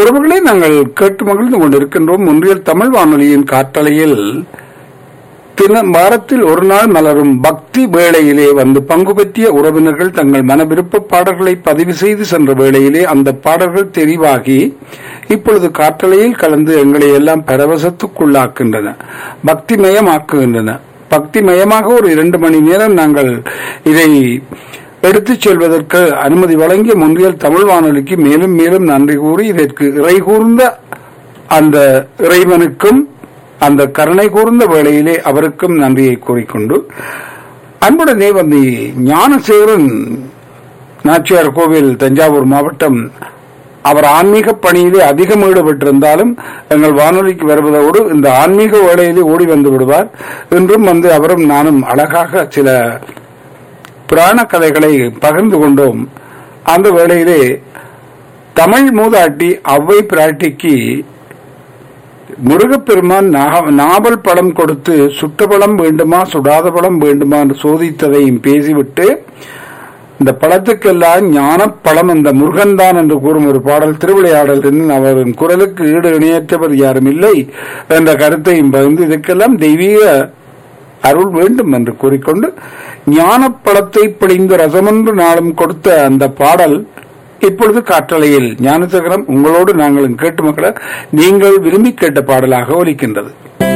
உறவுகளை நாங்கள் கேட்டு மகிழ்ந்து கொண்டிருக்கின்றோம் ஒன்றியல் தமிழ் வானொலியின் காற்றலையில் தின வாரத்தில் ஒரு நாள் மலரும் பக்தி வேளையிலே வந்து பங்கு பெற்றிய உறவினர்கள் தங்கள் மன விருப்ப பாடல்களை பதிவு செய்து சென்ற வேளையிலே அந்த பாடல்கள் தெரிவாகி இப்பொழுது காற்றலையில் கலந்து எங்களை எல்லாம் பரவசத்துக்குள்ளாக்குகின்றன பக்திமயமாக்குகின்றன பக்திமயமாக ஒரு இரண்டு மணி நேரம் நாங்கள் இதை எடுத்துச் செல்வதற்கு அனுமதி வழங்கிய முன்றியல் தமிழ் வானொலிக்கு மேலும் மேலும் நன்றி கூறி இதற்கு இறை கூர்ந்த அந்த இறைவனுக்கும் அந்த கருணை கூர்ந்த வேளையிலே அவருக்கும் நன்றியை கூறிக்கொண்டு அன்புடனே வந்து ஞானசேகரன் நாச்சியார் கோவில் தஞ்சாவூர் மாவட்டம் அவர் ஆன்மீக பணியிலே அதிகம் ஈடுபட்டிருந்தாலும் எங்கள் வானொலிக்கு வருவதோடு இந்த ஆன்மீக வேளையிலே ஓடி வந்து விடுவார் இன்றும் வந்து அவரும் நானும் அழகாக சில புராண கதைகளை பகிர்ந்து கொண்டோம் அந்த வேளையிலே தமிழ் மூதாட்டி அவ்வை பிராட்டிக்கு முருகப்பெருமான் நாக- நாவல் பழம் கொடுத்து சுட்ட பழம் வேண்டுமா சுடாத பழம் வேண்டுமா என்று சோதித்ததையும் பேசிவிட்டு இந்த பழத்துக்கெல்லாம் ஞானப் பழம் இந்த முருகன் தான் என்று கூறும் ஒரு பாடல் திருவிளையாடல் என்று அவரின் குரலுக்கு ஈடு இணையற்றவர் யாரும் இல்லை என்ற கருத்தையும் பகிர்ந்து இதற்கெல்லாம் தெய்வீக அருள் வேண்டும் என்று கூறிக்கொண்டு ஞானப் பழத்தை பிழிந்து ரசமென்று நாளும் கொடுத்த அந்த பாடல் இப்பொழுது காற்றலையில் ஞானசகரம் உங்களோடு நாங்களும் கேட்டு மக்களை நீங்கள் விரும்பி கேட்ட பாடலாக ஒலிக்கின்றது